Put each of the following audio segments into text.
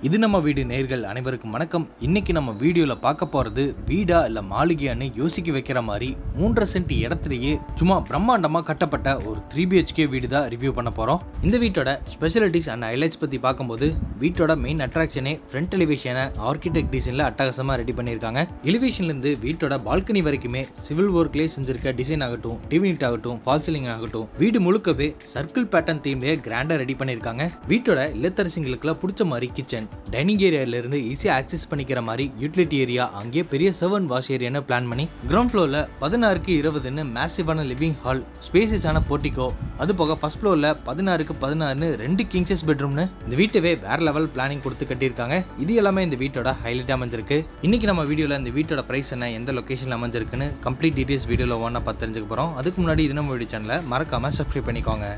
இது நம்ம வீடு நேர்கள் அனைவருக்கும் வணக்கம் இன்னைக்கு நம்ம வீடியோல பார்க்க போறது வீடா இல்ல மாளிகையான்னு யோசிக்க வைக்கிற மாதிரி மூன்றரை சென்ட் இடத்துலயே சும்மா பிரம்மாண்டமா கட்டப்பட்ட ஒரு த்ரீ பிஹெச்கே வீடு தான் ரிவ்யூ பண்ண போறோம் இந்த வீட்டோட ஸ்பெஷாலிட்டிஸ் அண்ட் ஹைலைட்ஸ் பத்தி பார்க்கும்போது வீட்டோட மெயின் அட்ராக்ஷனே ஃப்ரண்ட் எலிவேஷனை ஆர்கிடெக்ட் டிசைன்ல அட்டகாசமா ரெடி பண்ணியிருக்காங்க எலிவேஷன்ல இருந்து வீட்டோட பால்கனி வரைக்குமே சிவில் ஒர்க்லேயே செஞ்சிருக்க டிசைன் ஆகட்டும் டிவினிட் ஆகட்டும் ஃபால் சீலிங் ஆகட்டும் வீடு முழுக்கவே சர்க்கிள் பேட்டர்ன் தீம்லயே கிராண்டா ரெடி பண்ணியிருக்காங்க வீட்டோட இல்லத்தரசிங்களுக்குலாம் பிடிச்ச மாதிரி கிச்சன் டைனிங் ஏரியால இருந்து ஈஸியா ஆக்சஸ் பண்ணிக்கிற மாதிரி யூட்டிலிட்டி ஏரியா அங்கேயே பெரிய சர்வன் வாஷ் ஏரியான்னு பிளான் பண்ணி கிரவுண்ட் ஃப்ளோர்ல பதினாறுக்கு இருபதுன்னு மேசிவான லிவிங் ஹால் ஸ்பேசஸான போர்ட்டிகோ அது போக ஃபர்ஸ்ட் ஃப்ளோர்ல பதினாறுக்கு பதினாறுன்னு ரெண்டு கிங்ஸஸ் பெட்ரூம்னு இந்த வீட்டவே வேற லெவல் பிளானிங் கொடுத்து கட்டியிருக்காங்க இது எல்லாமே இந்த வீட்டோட ஹைலைட் அமைஞ்சிருக்கு இன்னைக்கு நம்ம வீடியோல இந்த வீட்டோட பிரைஸ் என்ன எந்த லொகேஷன்ல அமைஞ்சிருக்குன்னு கம்ப்ளீட் டீடைல்ஸ் வீடியோல ஒன்றா பார்த்து தெரிஞ்சுக்க போறோம் அதுக்கு முன்னாடி இது நம்ம வீடியோ சேனலை மறக்காம சப்ஸ்கிரைப் பண்ணிக்கோங்க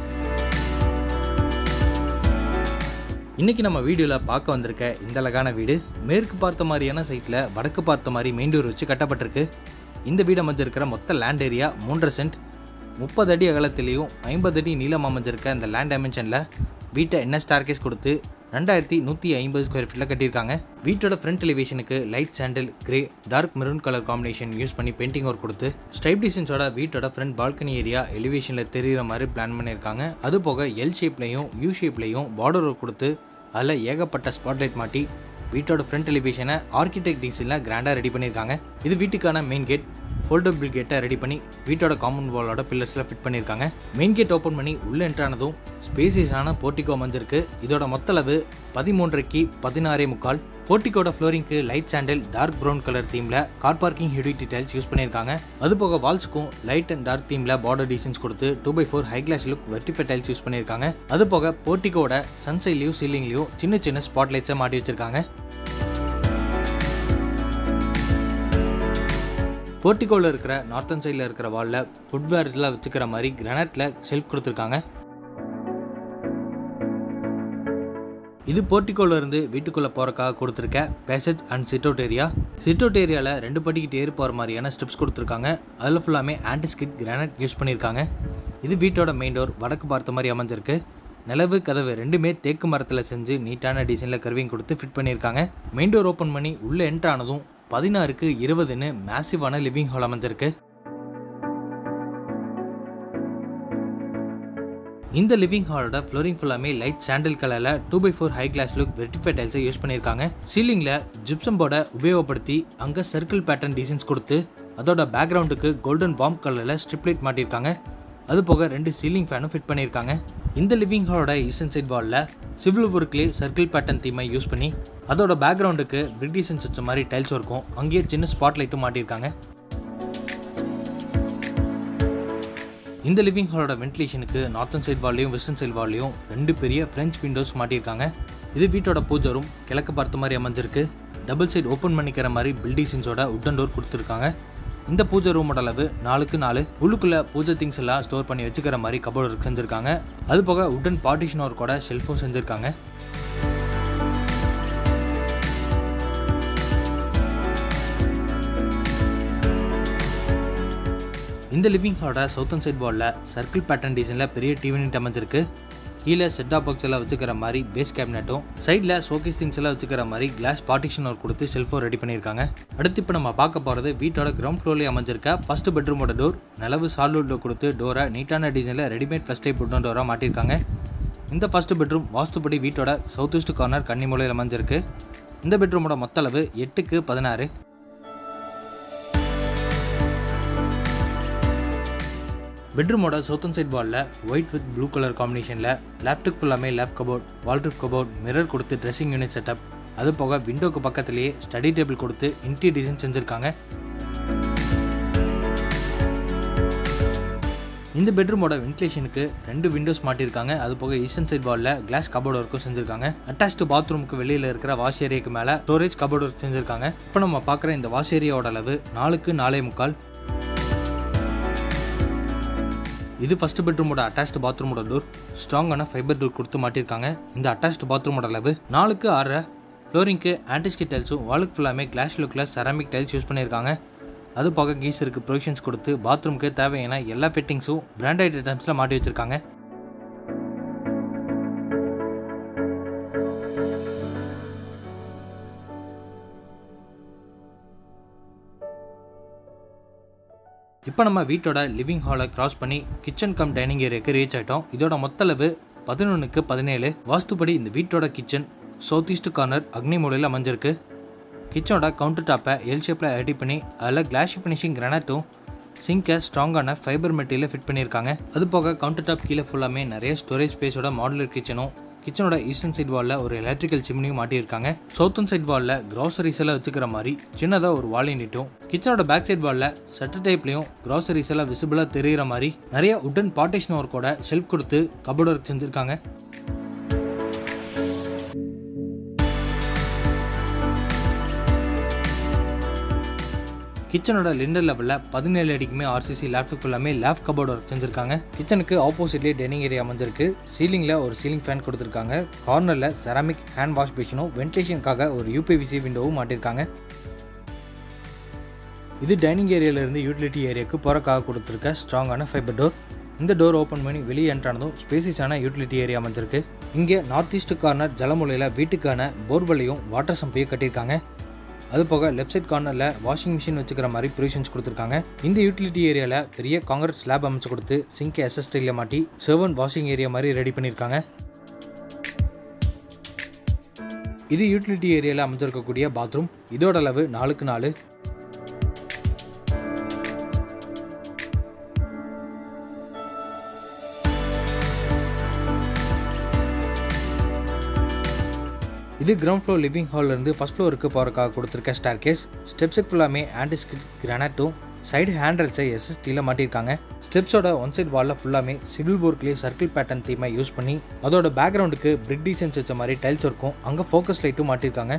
இன்னைக்கு நம்ம வீடியோவில் பார்க்க வந்திருக்க இந்த அழகான வீடு மேற்கு பார்த்த மாதிரியான சைட்டில் வடக்கு பார்த்த மாதிரி மெயின் டோர் வச்சு கட்டப்பட்டிருக்கு இந்த வீடு அமைஞ்சிருக்கிற மொத்த லேண்ட் ஏரியா மூன்றரை சென்ட் முப்பது அடி அகலத்திலையும் ஐம்பது அடி நீளம் அமைஞ்சிருக்க இந்த லேண்ட் டைமென்ஷனில் வீட்டை என்ன ஸ்டார்கேஸ் கொடுத்து ரெண்டாயிரத்தி நூற்றி ஐம்பது ஸ்கொயர் ஃபீட்டில் கட்டியிருக்காங்க வீட்டோட ஃப்ரண்ட் எலிவேஷனுக்கு light sandal grey dark maroon colour combination use பண்ணி பெயிண்டிங் ஒர்க் கொடுத்து ஸ்ட்ரைப் டிசைன்ஸோட வீட்டோட ஃப்ரண்ட் பால்கனி ஏரியா எலிவேஷனில் தெரிகிற மாதிரி பிளான் பண்ணியிருக்காங்க அது போக எல் ஷேப்லையும் யூ ஷேப்லையும் பார்டர் ஒர்க் கொடுத்து அதில் ஏகப்பட்ட ஸ்பாட்லைட் மாட்டி வீட்டோட ஃப்ரண்ட் எலிவேஷனை ஆர்கிடெக்ட் டிசைனில் கிராண்டாக ரெடி பண்ணியிருக்காங்க இது வீட்டுக்கான மெயின் கேட் ஃபோல்டபிள் கேட்டை ரெடி பண்ணி வீட்டோட காம்பவுண்ட் வாலோட பில்லர்ஸில் ஃபிட் பண்ணியிருக்காங்க மெயின் கேட் ஓப்பன் பண்ணி உள்ளே என்ட்ரானதும் ஸ்பேசியஸான போர்ட்டிகோ அமைஞ்சிருக்கு இதோட மொத்த அளவு பதிமூன்றரைக்கு பதினாறே முக்கால் போர்ட்டிகோட ஃப்ளோரிங்க்கு light sandal dark brown colour தீமில் car parking heavy duty tiles use பண்ணியிருக்காங்க அது போக வால்ஸ்க்கும் லைட் அண்ட் டார்க் தீமில் பார்டர் டிசைன்ஸ் கொடுத்து two by four high gloss look வெர்டிஃபை டைல்ஸ் யூஸ் பண்ணியிருக்காங்க அது போக போர்ட்டிகோட சன்சைட்லையும் சீலிங்லையும் சின்ன சின்ன ஸ்பாட் லைட்ஸை மாட்டி வச்சிருக்காங்க போர்ட்டிகோவில் இருக்கிற நார்த்தன் சைடில் இருக்கிற வாலில் ஃபுட்வேர்ஸ்லாம் வச்சுக்கிற மாதிரி கிரானைட்டில் ஷெல்ஃப் கொடுத்துருக்காங்க இது போர்ட்டிகோல இருந்து வீட்டுக்குள்ளே போகிறக்காக கொடுத்துருக்க passage and sitout area sitout ஏரியாவில் ரெண்டு படிக்கிட்டு ஏறி போகிற மாதிரியான ஸ்டெப்ஸ் கொடுத்துருக்காங்க அதில் ஃபுல்லாமே ஆன்டிஸ்கிட் கிரானைட் யூஸ் பண்ணியிருக்காங்க இது வீட்டோட மெயின் டோர் வடக்கு பார்த்த மாதிரி அமைஞ்சிருக்கு நிலவு கதவு ரெண்டுமே தேக்கு மரத்தில் செஞ்சு நீட்டான டிசைனில் கர்விங் கொடுத்து ஃபிட் பண்ணியிருக்காங்க மெயின் டோர் ஓப்பன் பண்ணி உள்ளே என்ட்ரு ஆனதும் பதினாறுக்கு இருபதுன்னு மேசிவான லிவிங் ஹால் அமைஞ்சிருக்கு இந்த லிவிங் ஹாலோட ஃப்ளோரிங் ஃபுல்லாமே லைட் சாண்டில் கலரில் two by four high gloss look வெர்டிஃபை டைல்ஸை யூஸ் பண்ணியிருக்காங்க சீலிங்கில் ஜிப்சம் போர்டை உபயோகப்படுத்தி அங்கே சர்க்கிள் பேட்டர்ன் டிசைன்ஸ் கொடுத்து அதோட பேக்ரவுண்டுக்கு கோல்டன் பாம் கலரில் ஸ்ட்ரிப் லைட் மாட்டியிருக்காங்க அது போக ரெண்டு சீலிங் ஃபேனும் ஃபிட் பண்ணியிருக்காங்க இந்த லிவிங் ஹாலோட ஈசன் சைட் வாலில் சிவில் ஒர்க்லேயே சர்க்கிள் பேட்டர்ன் தீமை யூஸ் பண்ணி அதோட பேக்ரவுண்டுக்கு பிரிக் டிசைன்ஸ் வச்ச மாதிரி டைல்ஸ் இருக்கும் அங்கேயே சின்ன ஸ்பாட் லைட்டும் மாட்டியிருக்காங்க இந்த லிவிங் ஹாலோட வென்டிலேஷனுக்கு நார்த்தன் சைட் வால்லையும் வெஸ்டர்ன் சைட் வால்லையும் ரெண்டு பெரிய ஃப்ரெஞ்ச் விண்டோஸ் மாட்டியிருக்காங்க இது வீட்டோட பூஜை ரூம் கிழக்கு பார்த்த மாதிரி அமைஞ்சிருக்கு டபுள் சைட் ஓப்பன் பண்ணிக்கிற மாதிரி பில்டிங்ஸோட உட்டன் டோர் கொடுத்துருக்காங்க இந்த பூஜை ரூமோட அளவு நாலுக்கு நாலு உள்ளுக்குள்ள பூஜை திங்ஸ் எல்லாம் ஸ்டோர் பண்ணி வச்சுக்கிற மாதிரி கபோர்டு ஒர்க் செஞ்சுருக்காங்க அது போக உட்டன் பார்ட்டிஷன் ஒர்க் கூட ஷெல்ஃபும் செஞ்சுருக்காங்க இந்த லிவிங் ஹாலோட சவுத்தன் சைட் வாலில் சர்க்கிள் பேட்டர்ன் டிசைனில் பெரிய டிவி யூனிட் அமைஞ்சிருக்கு கீழே செட் ஆப் பாக்ஸ் எல்லாம் வச்சுக்கிற மாதிரி பேஸ் கேபினட்டும் சைடில் ஷோகேஸ் திங்ஸ் எல்லாம் வச்சுக்கிற மாதிரி கிளாஸ் பார்ட்டிஷன் ஒர்க் கொடுத்து செல்ஃபோ ரெடி பண்ணியிருக்காங்க அடுத்து இப்போ நம்ம பார்க்க போகிறது வீட்டோட கிரவுண்ட் ஃப்ளோர்லேயே அமைஞ்சிருக்க ஃபர்ஸ்ட் பெட்ரூமோட டோர் நிலவு சால்வுட்டில் கொடுத்து டோரை நீட்டான டிசைனில் ரெடிமேட் ஃபஸ்ட் டைப் உட்டன் டோராக மாட்டியிருக்காங்க இந்த ஃபர்ஸ்ட் பெட்ரூம் வாஸ்துப்படி வீட்டோட சவுத் ஈஸ்ட் கார்னர் கன்னிமூலையில் அமைஞ்சிருக்கு இந்த பெட்ரூமோட மொத்த அளவு எட்டுக்கு பதினாறு பெட்ரூமோட சவுத்தன் சைட் வாலில் ஒயிட் வித் ப்ளூ கலர் காம்பினேஷனில் லேப்டாப் ஃபுல்லாமே loft cupboard wardrobe cupboard mirror கொடுத்து ட்ரெஸ்ஸிங் யூனிட் செட்டப் அது போக விண்டோக்கு பக்கத்துலேயே ஸ்டடி டேபிள் கொடுத்து இன்டி டிசைன் செஞ்சுருக்காங்க இந்த பெட்ரூமோட வென்டிலேஷனுக்கு ரெண்டு விண்டோஸ் மாட்டியிருக்காங்க அது போக ஈஸ்டர்ன் சைட் வாலில் கிளாஸ் கபோர்ட் ஒர்க்கும் செஞ்சுருக்காங்க அட்டாச்டு பாத்ரூமுக்கு வெளியில் இருக்கிற வாஷ் ஏரியாக்கு மேலே ஸ்டோரேஜ் கபோர்ட் ஒர்க் செஞ்சுருக்காங்க இப்போ நம்ம பார்க்குற இந்த வாஷ் ஏரியாவோட அளவு நாலுக்கு நாலே முக்கால் இது ஃபர்ஸ்ட் பெட்ரூமோட அட்டாச்டு பாத்ரூமோட டோர் ஸ்ட்ராங்கான ஃபைபர் டோர் கொடுத்து மாட்டியிருக்காங்க இந்த அட்டாச்டு பாத்ரூமோட அளவு நாலுக்கு ஆறு ஃப்ளோரிங்க்கு ஆன்டிஸ்கி டைல்ஸும் வாலுக்கு ஃபுல்லாமே கிளாஸ் லுக்கில் செராமிக் டைல்ஸ் யூஸ் பண்ணியிருக்காங்க அது போக கீசருக்கு ப்ரொவிஷன்ஸ் கொடுத்து பாத்ரூமுக்கு தேவையான எல்லா ஃபிட்டிங்ஸும் பிராண்டட் ஐட்டம்ஸில் மாட்டி வச்சுருக்காங்க இப்போ நம்ம வீட்டோட லிவிங் ஹாலை கிராஸ் பண்ணி கிச்சன் கம் டைனிங் ஏரியாவுக்கு ரீச் ஆயிட்டோம் இதோட மொத்த அளவு பதினொன்றுக்கு பதினேழு வாஸ்துப்படி இந்த வீட்டோட கிச்சன் சவுத் ஈஸ்ட் கார்னர் அக்னி மூலையில் அமைஞ்சிருக்கு கிச்சனோட கவுண்டர் டாப்பை எல் ஷேப்பில் ரெடி பண்ணி அதில் கிளாஷ் ஃபினிஷிங் கிரானைட்டும் சிங்கை ஸ்ட்ராங்கான ஃபைபர் மெட்டீரியல் ஃபிட் பண்ணியிருக்காங்க அது போக கவுண்டர் டாப் கீழே ஃபுல்லாமே நிறைய ஸ்டோரேஜ் ஸ்பேஸோட மாடுலர் கிச்சனும் கிச்சனோட ஈஸ்டர்ன் சைட் வாலில் ஒரு எலக்ட்ரிக்கல் சிம்னியும் மாட்டியிருக்காங்க சவுத்தன் சைட் வாலில் கிராசரிஸ் எல்லாம் வச்சுக்கிற மாதிரி சின்னதாக ஒரு வால் நீட்டும் கிச்சனோட பேக் சைட் வாலில் சட்டர் டைப்லையும் கிராசரிஸ் எல்லாம் விசிபிளாக தெரிகிற மாதிரி நிறைய உட்டன் பார்ட்டிஷன் ஒர்க்கோட ஷெல்ஃப் கொடுத்து கபோர்ட் ஒர்க் செஞ்சுருக்காங்க கிச்சனோட லிண்டர் லெவலில் பதினேழு அடிக்குமே ஆர்சிசி லேப்டாப் எல்லாமே லேப் கபோர்ட் ஒர்க் செஞ்சுருக்காங்க கிச்சனுக்கு ஆப்போசிட்லேயே டைனிங் ஏரியா அமைஞ்சிருக்கு சீலிங்கில் ஒரு சீலிங் ஃபேன் கொடுத்துருக்காங்க கார்னரில் செராமிக் ஹேண்ட் வாஷ் பேஷனும் வென்டிலேஷனுக்காக ஒரு யூபிவிசி விண்டோவும் மாட்டியிருக்காங்க இது டைனிங் ஏரியாவிலேருந்து யூட்டிலிட்டி ஏரியாவுக்கு போகிறக்காக கொடுத்துருக்க ஸ்ட்ராங்கான ஃபைபர் டோர் இந்த டோர் ஓப்பன் பண்ணி வெளியே என்ட்ரானதும் ஸ்பேசிஸான யூட்டிலிட்டி ஏரியா அமைஞ்சிருக்கு இங்கே நார்த் ஈஸ்ட் கார்னர் ஜலமுலையில் வீட்டுக்கான போர்வெல்லையும் வாட்டர் சம்பையும் கட்டியிருக்காங்க அது போக லெஃப்ட் சைட் கார்னரில் வாஷிங் மிஷின் வச்சுக்கிற மாதிரி ப்ரொவிஷன்ஸ் கொடுத்துருக்காங்க இந்த யூட்டிலிட்டி ஏரியாவில் பெரிய காங்கிரட் ஸ்லாப் அமைச்சு கொடுத்து சிங்க் எஸ்எஸ்டியில் மாட்டி செவன் வாஷிங் ஏரியா மாதிரி ரெடி பண்ணியிருக்காங்க இது யூட்டிலிட்டி ஏரியாவில் அமைஞ்சிருக்கக்கூடிய பாத்ரூம் இதோட அளவு நாலுக்கு நாலு இது கிரவுண்ட் ஃப்ளோர் லிவிங் ஹால்லேருந்து ஃபஸ்ட் ஃப்ளோருக்கு போகிறக்காக கொடுத்துருக்க ஸ்டார் கேஸ் ஸ்டெப்ஸுக்கு ஃபுல்லாமே ஆன்டிஸ்கிட் கிரானைட்டும் சைடு ஹேண்ட்ரல்ஸை எஸ்எஸ்டியில் மாட்டியிருக்காங்க ஸ்டெப்ஸோட ஒன் சைட் வாலில் ஃபுல்லாமே சிவில் ஒர்க்லேயே சர்க்கிள் பேட்டர்ன் தீமை யூஸ் பண்ணி அதோட பேக்ரவுண்டுக்கு பிரிக் டிசைன்ஸ் வச்ச மாதிரி டைல்ஸ் இருக்கும் அங்கே ஃபோக்கஸ் லைட்டும் மாட்டியிருக்காங்க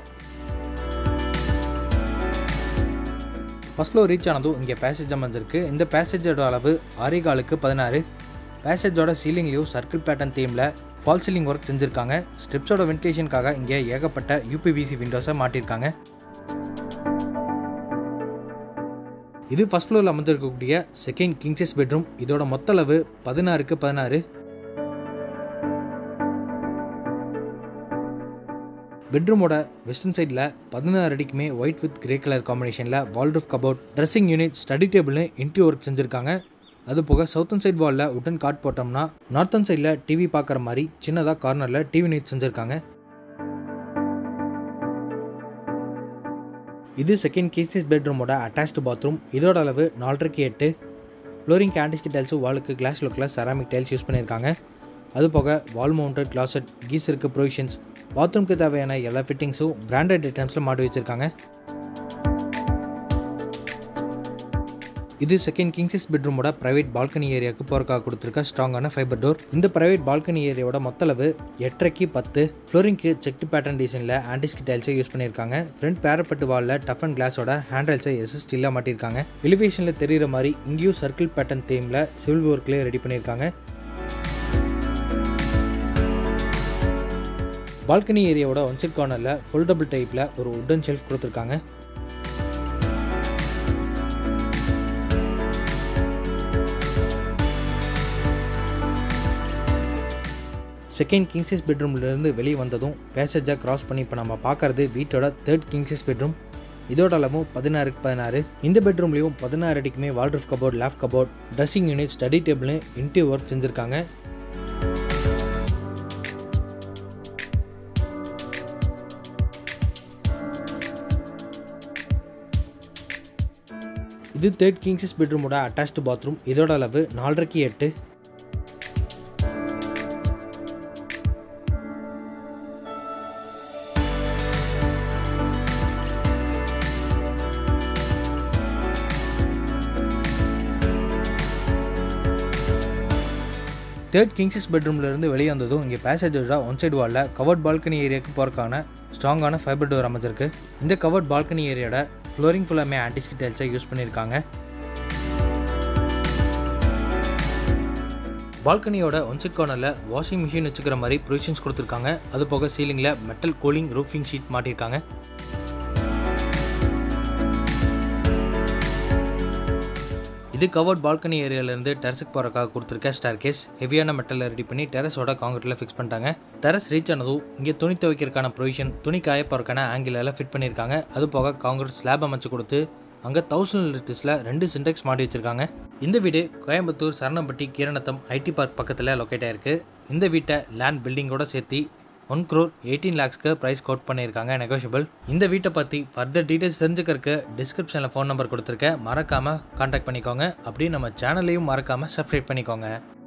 ஃபஸ்ட் ஃப்ளோர் ரீச் ஆனதும் இங்கே பேசேஜ் அமைஞ்சிருக்கு இந்த பேசேஜோட அளவு ஆரேகாலுக்கு பதினாறு பேசேஜோட சீலிங்லேயும் சர்க்கிள் பேட்டர்ன் தீமில் ஃபால் சீலிங் ஒர்க் செஞ்சுருக்காங்க ஸ்டெப்ஸோட வென்டிலேஷனுக்காக இங்கே ஏகப்பட்ட யூபிவிசி விண்டோஸை மாட்டியிருக்காங்க இது ஃபஸ்ட் ஃப்ளோரில் அமைஞ்சிருக்கக்கூடிய செகண்ட் கிங்ஸஸ் பெட்ரூம் இதோட மொத்த அளவு பதினாறுக்கு பதினாறு பெட்ரூமோட வெஸ்டர்ன் சைடில் பதினாறு அடிக்குமே ஒயிட் வித் கிரே கலர் காம்பினேஷனில் wardrobe cupboard dressing unit study டேபிள்னு இன்டி ஒர்க் செஞ்சுருக்காங்க அது போக சவுத்தன் சைட் வாலில் உட்டன் காட் போட்டோம்னா நார்த்தன் சைடில் டிவி பார்க்குற மாதிரி சின்னதாக கார்னரில் டிவி நீட் செஞ்சுருக்காங்க இது செகண்ட் கேசிஸ் பெட்ரூமோட அட்டாச்டு பாத்ரூம் இதோட அளவு நாலரைக்கு எட்டு ஃப்ளோரிங் கேண்டிஸ்கி டைல்ஸும் வாலுக்கு கிளாஸ் லுக்கில் செராமிக் டைல்ஸ் யூஸ் பண்ணியிருக்காங்க அது போக வால் மவுண்டட் கிளாசட் கீஸருக்கு ப்ரொவிஷன்ஸ் பாத்ரூம்க்கு தேவையான எல்லா ஃபிட்டிங்ஸும் பிராண்டட் ஐட்டம்ஸில் மாட்டி வச்சுருக்காங்க இது செகண்ட் கிங்ஸஸ் பெட்ரூமோட பிரைவேட் பால்கனி ஏரியாவுக்கு போகிறக்காக கொடுத்துருக்க ஸ்ட்ராங்கான ஃபைபர் டோர் இந்த பிரைவேட் பால்கனி ஏரியாவோட மொத்த அளவு எட்டரைக்கு பத்து ஃப்ளோரிங்க்கு செக்டு பேட்டர்ன் டிசைனில் ஆன்டிஸ்கி டைல்ஸை யூஸ் பண்ணியிருக்காங்க ஃப்ரண்ட் பேரப்பட்டு வாலில் டஃப் அண்ட் கிளாஸோட ஹேண்ட்ரைல்ஸை எஸ்எஸ்டியில் மாட்டியிருக்காங்க எலிவேஷனில் தெரிகிற மாதிரி இங்கேயும் சர்க்கிள் பேட்டர்ன் தீமில் சிவில் ஒர்க்லேயே ரெடி பண்ணியிருக்காங்க பால்கனி ஏரியாவோட ஒன் சைட் கார்னரில் ஃபோல்டபுள் டைப்பில் ஒரு உட்டன் ஷெல்ஃப் கொடுத்துருக்காங்க செகண்ட் கிங்ஸஸ் பெட்ரூம்லேருந்து வெளியே வந்ததும் பேசேஜாக கிராஸ் பண்ணி இப்போ நம்ம பார்க்குறது வீட்டோட தேர்ட் கிங்ஸஸ் பெட்ரூம் இதோட அளவும் பதினாறுக்கு பதினாறு இந்த பெட்ரூம்லேயும் பதினாறு அடிக்குமே வால்ரூஃப் கபோர்ட் லேப் கபோர்ட் ட்ரெஸ்ஸிங் யூனிட் ஸ்டடி டேபிள்னு இன்டி ஒர்க் செஞ்சுருக்காங்க இது தேர்ட் கிங்ஸஸ் பெட்ரூமோட அட்டாச்டு பாத்ரூம் இதோட அளவு நாலரைக்கு எட்டு தேர்ட் கிங்ஸஸ் பெட்ரூம்லேருந்து வெளியே வந்ததும் இங்கே பேசேஜோட ஒன் சைடு வாலில் கவர்ட் பால்கனி ஏரியாவுக்கு போகிறக்கான ஸ்ட்ராங்கான ஃபைபர் டோர் அமைஞ்சிருக்கு இந்த கவர்ட் பால்கனி ஏரியாவோட ஃப்ளோரிங் ஃபுல்லாமே ஆன்டிஸ்கி டைல்ஸை யூஸ் பண்ணியிருக்காங்க பால்கனியோட ஒன் சைட் கார்னரில் வாஷிங் மிஷின் வச்சுக்கிற மாதிரி ப்ரொவிஷன்ஸ் கொடுத்துருக்காங்க அது போக சீலிங்கில் மெட்டல் கூலிங் ரூஃபிங் ஷீட் மாட்டியிருக்காங்க இது கவர்ட் பால்கனி ஏரியாவிலேருந்து டெரஸுக்கு போகிறக்காக கொடுத்துருக்க ஸ்டார் கேஸ் ஹெவியான மெட்டலில் ரெடி பண்ணி டெரஸோட காங்கிரீட்டில் ஃபிக்ஸ் பண்ணிட்டாங்க டெரஸ் ரீச் ஆனதும் இங்கே துணி துவைக்கிறதுக்கான ப்ரொவிஷன் துணி காய போகிறக்கான ஆங்கிள் எல்லாம் ஃபிட் பண்ணியிருக்காங்க அது போக காங்கிரீட் ஸ்லாப் அமைச்சு கொடுத்து அங்கே தௌசண்ட் லிட்டர்ஸில் ரெண்டு சின்டெக்ஸ் மாட்டி வச்சுருக்காங்க இந்த வீடு கோயம்புத்தூர் சரணம்பட்டி கீரணத்தம் ஐடி பார்க் பக்கத்தில் லொக்கேட் ஆயிருக்கு இந்த வீட்டை லேண்ட் பில்டிங்கோட சேர்த்து ஒன் க்ரோர் எயிட்டீன் லேக்ஸ்க்கு ப்ரைஸ் கோட் பண்ணியிருக்காங்க நெகோஷியபிள் இந்த வீட்டை பற்றி ஃபர்தர் டீட்டெயில்ஸ் தெரிஞ்சுக்கிறதுக்கு டிஸ்கிரிப்ஷனில் ஃபோன் நம்பர் கொடுத்துருக்கேன் மறக்காமல் காண்டாக்ட் பண்ணிக்கோங்க அப்படியே நம்ம சேனலையும் மறக்காமல் சப்ஸ்கிரைப் பண்ணிக்கோங்க